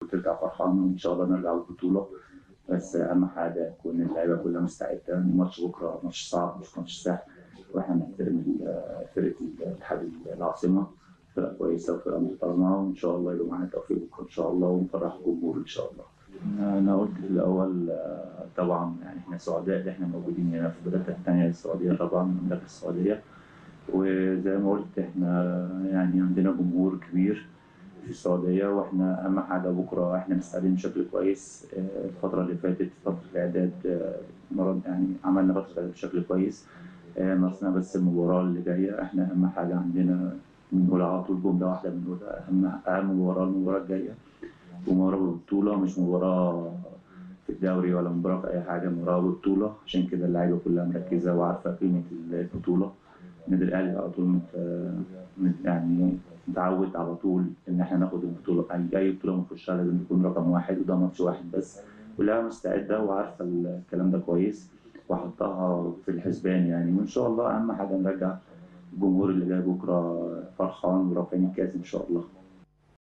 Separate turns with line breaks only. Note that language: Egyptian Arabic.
وترجع فرحانه وان شاء الله نرجع بالبطوله بس اهم حاجه تكون اللعيبه كلها مستعده الماتش بكره ماتش صعب مش ماتش سهل واحنا بنحترم ال- فرقه الاتحاد العاصمه فرقه كويسه وفرقه محترمه وان شاء الله يبقى معانا توفيق بكره ان شاء الله ونفرح الجمهور ان شاء الله. انا قلت في الاول آه، طبعا يعني احنا سعداء ان احنا موجودين هنا في البلاد الثانيه السعوديه طبعا المملكه السعوديه وزي ما قلت احنا يعني عندنا جمهور كبير في السعوديه واحنا اهم حاجه بكره احنا مستعدين بشكل كويس آه، الفتره اللي فاتت فتره الاعداد آه، مرض يعني عملنا فتره الاعداد بشكل كويس آه، ناقصنا بس المباراه اللي جايه احنا اهم حاجه عندنا بنقول على طول جمله واحده بنقول اهم اهم مباراه المباراه الجايه ومباراه بالبطوله مش مباراه في الدوري ولا مباراه في اي حاجه مباراه بالبطوله عشان كده اللعيبه كلها مركزه وعارفه قيمه البطوله النادي الاهلي على طول مت... مت... يعني متعود على طول ان احنا ناخد البطوله يعني اي بطوله بنخشها لازم يكون رقم واحد وده ماتش واحد بس كلها مستعده وعارفه الكلام ده كويس وحطها في الحسبان يعني وان شاء الله اهم حاجه نرجع الجمهور اللي جاي بكره فرحان ورافعين الكاس ان شاء الله